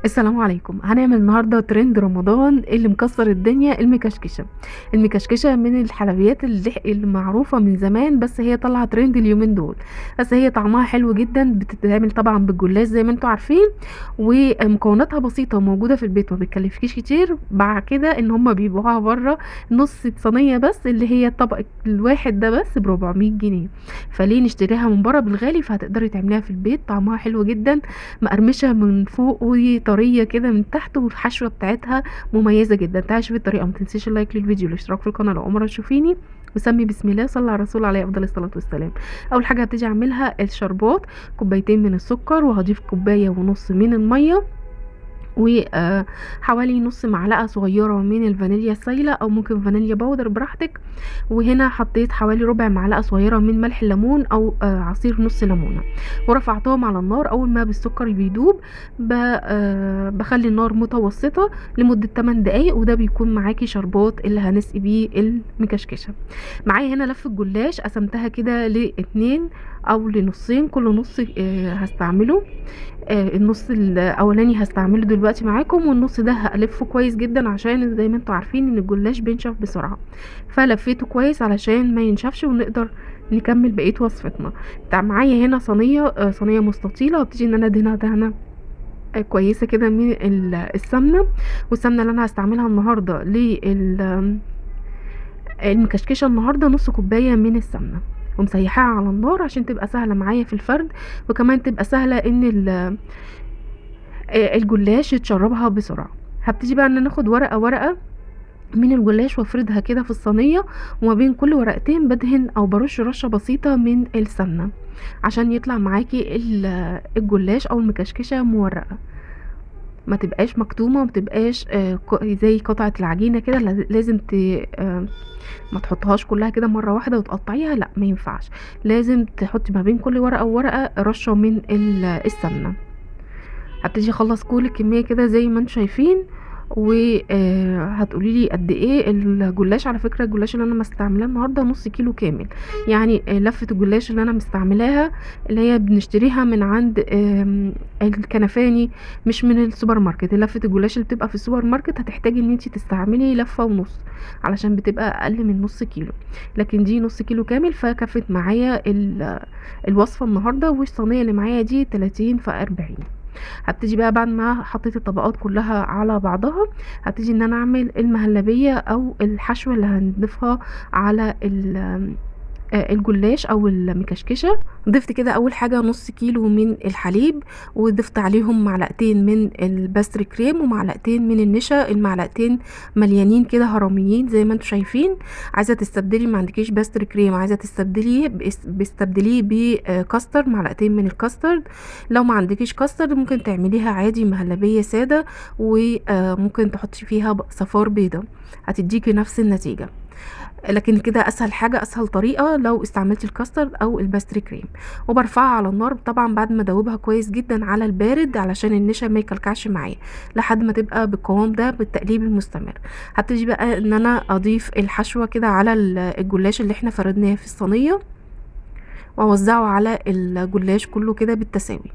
السلام عليكم هنعمل النهارده ترند رمضان اللي مكسر الدنيا المكشكشه المكشكشه من الحلويات اللي اللي معروفه من زمان بس هي طالعه ترند اليومين دول بس هي طعمها حلو جدا بتتعمل طبعا بالجلاش زي ما انتم عارفين ومكوناتها بسيطه وموجوده في البيت وما بتكلفكيش كتير بعد كده ان هم بيبيعوها بره نص صينيه بس اللي هي الطبق الواحد ده بس ب 400 جنيه فليه نشتريها من بره بالغالي فهتقدري تعمليها في البيت طعمها حلو جدا مقرمشه من فوق وطريه كده من تحت والحشوه بتاعتها مميزه جدا تعالي شوفي الطريقه ما تنسيش اللايك للفيديو والاشتراك في القناه لو اول مره تشوفيني وسمي بسم الله صلى على الرسول عليه افضل الصلاه والسلام اول حاجه هبتدي اعملها الشربات كوبايتين من السكر وهضيف كوبايه ونص من الميه وحوالي نص معلقه صغيره من الفانيليا السايله او ممكن فانيليا باودر براحتك وهنا حطيت حوالي ربع معلقه صغيره من ملح الليمون او آه، عصير نص ليمونه ورفعتهم على النار اول ما بالسكر بيدوب ب- آه، بخلي النار متوسطه لمده 8 دقايق وده بيكون معاكي شربات اللي هنسقي بيه المكشكشه معايا هنا لفه جلاش قسمتها كده لاتنين او لنصين كل نص آه، هستعمله آه، النص الاولاني هستعمله دلوقتي معاكم والنص ده هلفه كويس جدا عشان زي ما انتوا عارفين ان الجلاش بينشف بسرعه فلفيته كويس علشان ما ينشفش ونقدر نكمل بقيه وصفتنا تع- معايا هنا صينيه آه، صينيه مستطيله هبتدي ان انا ادهنها دهنه آه، كويسه كده من ال- السمنه والسمنه اللي انا هستعملها النهارده لل المكشكشه النهارده نص كوبايه من السمنه ومسيحاها على النار عشان تبقى سهله معايا في الفرد وكمان تبقى سهله ان ال- آه، الجلاش يتشربها بسرعه هبتدي بقى ان انا اخد ورقه ورقه من الجلاش وافردها كده في الصينيه وما بين كل ورقتين بدهن او برش رشه بسيطه من السمنه عشان يطلع معاكي ال- الجلاش او المكشكشه مورقه ما تبقاش مكتومه وما تبقاش آه، ق- زي قطعه العجينه كده لاز- لازم ت آه، ما تحطهاش كلها كده مره واحده وتقطعيها لا ما ينفعش لازم تحطي ما بين كل ورقه وورقه رشه من ال- السمنه هبتدي اخلص كل الكميه كده زي ما انتم شايفين وهتقولي لي قد ايه الجلاش على فكره الجلاش اللي انا مستعملاه النهارده نص كيلو كامل يعني آه، لفه الجلاش اللي انا مستعملاها اللي هي بنشتريها من عند آم، الكنفاني مش من السوبر ماركت لفه الجلاش اللي بتبقى في السوبر ماركت هتحتاجي ان انت تستعملي لفه ونص علشان بتبقى اقل من نص كيلو لكن دي نص كيلو كامل فكفت معايا ال- الوصفه النهارده والصينيه اللي معايا دي 30 في 40 هبتدي بقى بعد ما حطيت الطبقات كلها على بعضها هبتدي ان انا اعمل المهلبيه او الحشوه اللي هنضيفها على ال- آه، الجلاش او المكشكشه ضفت كده اول حاجه نص كيلو من الحليب وضفت عليهم معلقتين من الباستري كريم ومعلقتين من النشا المعلقتين مليانين كده هرميين زي ما انتم شايفين عايزه تستبدلي ما عندكيش باستري كريم عايزه تستبدليه بس- بستبدليه بكاسترد معلقتين من الكاسترد لو ما عندكيش كاسترد ممكن تعمليها عادي مهلبيه ساده وممكن تحطي فيها ب- صفار بيضه هتديكي نفس النتيجه لكن كده اسهل حاجه اسهل طريقه لو استعملتي الكاسترد او الباستري كريم وبرفعها على النار طبعا بعد ما ادوبها كويس جدا على البارد علشان النشا ما يكلكعش معايا لحد ما تبقى بالقوام ده بالتقليب المستمر هبتدي بقى ان انا اضيف الحشوه كده على ال- الجلاش اللي احنا فردناه في الصينيه واوزعه على الجلاش كله كده بالتساوي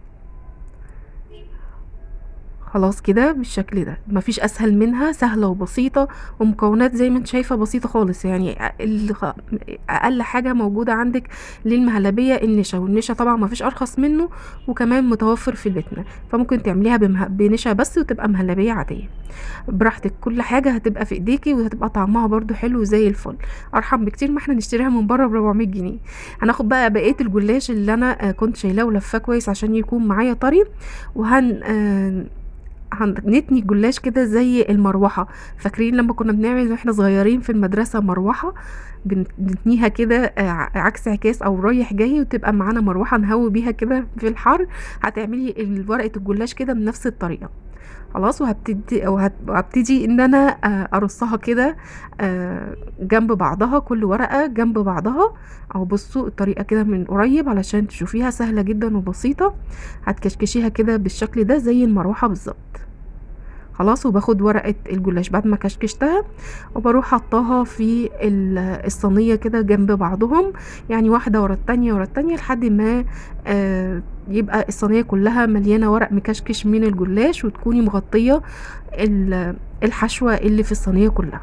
خلاص كده بالشكل ده مفيش اسهل منها سهله وبسيطه ومكونات زي ما انت شايفه بسيطه خالص يعني ال- خ- اقل حاجه موجوده عندك للمهلبيه النشا والنشا طبعا مفيش ارخص منه وكمان متوفر في بيتنا فممكن تعمليها بمه... بنشا بس وتبقى مهلبيه عاديه براحتك كل حاجه هتبقى في ايديكي وهتبقى طعمها برضو حلو زي الفل ارحم بكتير ما احنا نشتريها من بره ب 400 جنيه هناخد بقى بقيه الجلاش اللي انا آه، كنت شايلاه ولفاه كويس عشان يكون معايا طري وهن آه، هنتني الجلاش كده زي المروحة فاكرين لما كنا بنعمل واحنا صغيرين في المدرسة مروحة بن- بنتنيها كده آه، ع- عكس عكاس او رايح جاي وتبقى معانا مروحة نهوي بيها كده في الحر هتعملي ال- ورقة الجلاش كده بنفس الطريقة خلاص وهبتدي وهت- وهبتدي ان انا آه، ارصها كده آه، جنب بعضها كل ورقة جنب بعضها او بصوا الطريقة كده من قريب علشان تشوفيها سهلة جدا وبسيطة هتكشكشيها كده بالشكل ده زي المروحة بالظبط خلاص وباخد ورقه الجلاش بعد ما كشكشتها وبروح حطاها في ال- الصينيه كده جنب بعضهم يعني واحده ورا التانية ورا التانية لحد ما آه، يبقى الصينيه كلها مليانه ورق مكشكش من الجلاش وتكوني مغطيه ال- الحشوه اللي في الصينيه كلها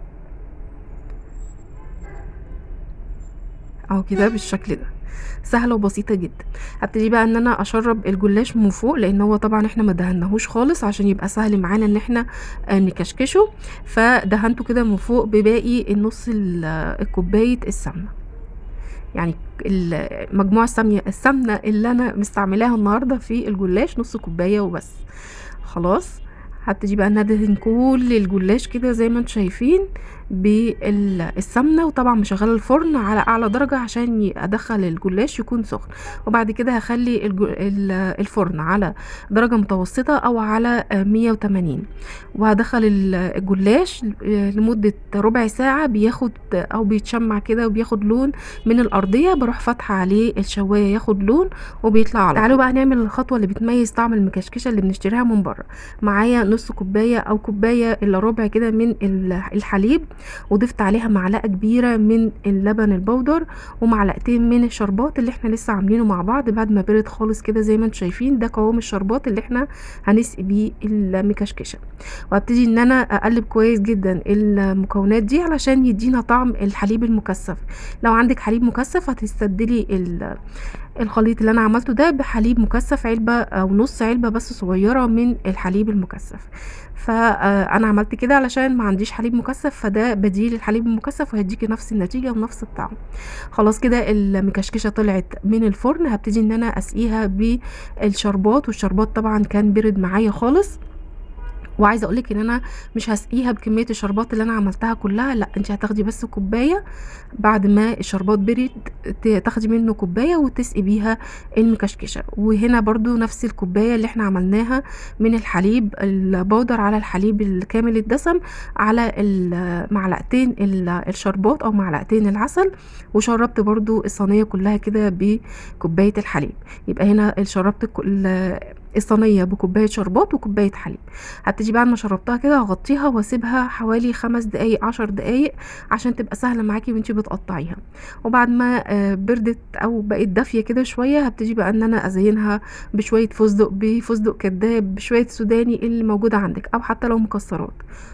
اهو كده بالشكل ده سهله وبسيطه جدا هبتدي بقى ان انا اشرب الجلاش من فوق لان هو طبعا احنا ما دهناهوش خالص عشان يبقى سهل معانا ان احنا آه، نكشكشه فدهنته كده من فوق بباقي النص ال- الكوبايه السمنه يعني ال- مجموع السمنه السمنه اللي انا مستعملاها النهارده في الجلاش نص كوبايه وبس خلاص هبتدي بقى ندهن كل الجلاش كده زي ما انتم شايفين بالسمنه وطبعا مشغله الفرن على اعلى درجه عشان ي- ادخل الجلاش يكون سخن وبعد كده هخلي الج- ال- الفرن على درجه متوسطه او على آه، 180 وهدخل ال- الجلاش آه، لمده ربع ساعه بياخد او بيتشمع كده وبياخد لون من الارضيه بروح فاتحه عليه الشوايه ياخد لون وبيطلع على تعالوا بقى نعمل الخطوه اللي بتميز طعم المكشكشه اللي بنشتريها من بره معايا نص كوبايه او كوبايه الا ربع كده من ال- الحليب وضفت عليها معلقه كبيره من اللبن البودر ومعلقتين من الشربات اللي احنا لسه عاملينه مع بعض بعد ما برد خالص كده زي ما انتم شايفين ده قوام الشربات اللي احنا هنسقي بيه المكشكشه وهبتدي ان انا اقلب كويس جدا المكونات دي علشان يدينا طعم الحليب المكثف لو عندك حليب مكثف هتستبدلي ال- الخليط اللي انا عملته ده بحليب مكثف علبه او نص علبه بس صغيره من الحليب المكثف فانا عملت كده علشان ما عنديش حليب مكثف فده بديل الحليب المكثف وهيديكي نفس النتيجه ونفس الطعم خلاص كده المكشكشه طلعت من الفرن هبتدي ان انا اسقيها بالشربات والشربات طبعا كان برد معايا خالص وعايزه اقولك ان انا مش هسقيها بكميه الشربات اللي انا عملتها كلها لا انت هتاخدي بس كوبايه بعد ما الشربات برد ت- تاخدي منه كوبايه وتسقي بيها المكشكشه وهنا برضو نفس الكوبايه اللي احنا عملناها من الحليب البودر على الحليب الكامل الدسم على المعلقتين ال- الشربات او معلقتين العسل وشربت برضو الصينيه كلها كده بكوبايه الحليب يبقى هنا شربت الك- ال- الصينيه بكوبايه شربات وكوبايه حليب هبتدي بعد ما شربتها كده هغطيها واسيبها حوالي خمس دقايق عشر دقايق عشان تبقى سهله معاكي وانتي بتقطعيها وبعد ما آه، بردت او بقت دافيه كده شويه هبتدي بقى ان انا ازينها بشويه فستق بفستق كداب بشويه سوداني اللي موجوده عندك او حتى لو مكسرات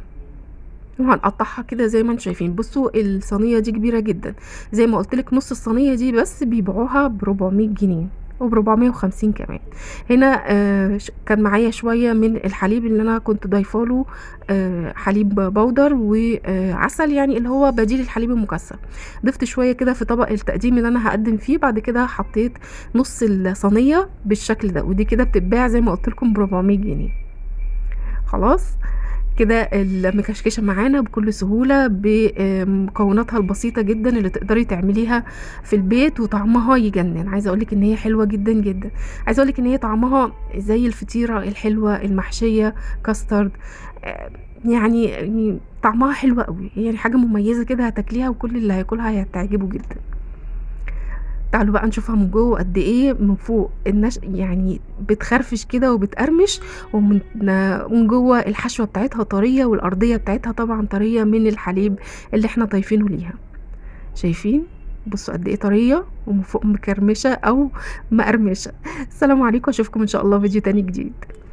وهنقطعها كده زي ما انتم شايفين بصوا الصينيه دي كبيره جدا زي ما قلت لك نص الصينيه دي بس بيبيعوها ب 400 جنيه وب 450 كمان هنا آه ش- كان معايا شويه من الحليب اللي انا كنت ضايفاله آه حليب بودر وعسل يعني اللي هو بديل الحليب المكثف ضفت شويه كده في طبق التقديم اللي انا هقدم فيه بعد كده حطيت نص الصينيه بالشكل ده ودي كده بتتباع زي ما قلت لكم ب 400 جنيه خلاص كده المكشكشه معانا بكل سهوله بمكوناتها البسيطه جدا اللي تقدري تعمليها في البيت وطعمها يجنن عايزه اقولك ان هي حلوه جدا جدا عايزه اقولك ان هي طعمها زي الفطيره الحلوه المحشيه كاسترد آه، يعني يعني طعمها حلو قوي يعني حاجه مميزه كده هتاكليها وكل اللي هياكلها هتعجبه جدا تعالوا بقى نشوفها من جوه قد ايه من فوق النش يعني بتخرفش كده وبتقرمش ومن من جوه الحشوه بتاعتها طريه والارضيه بتاعتها طبعا طريه من الحليب اللي احنا ضايفينه ليها شايفين بصوا قد ايه طريه ومن فوق مكرمشه او مقرمشه السلام عليكم اشوفكم ان شاء الله فيديو تاني جديد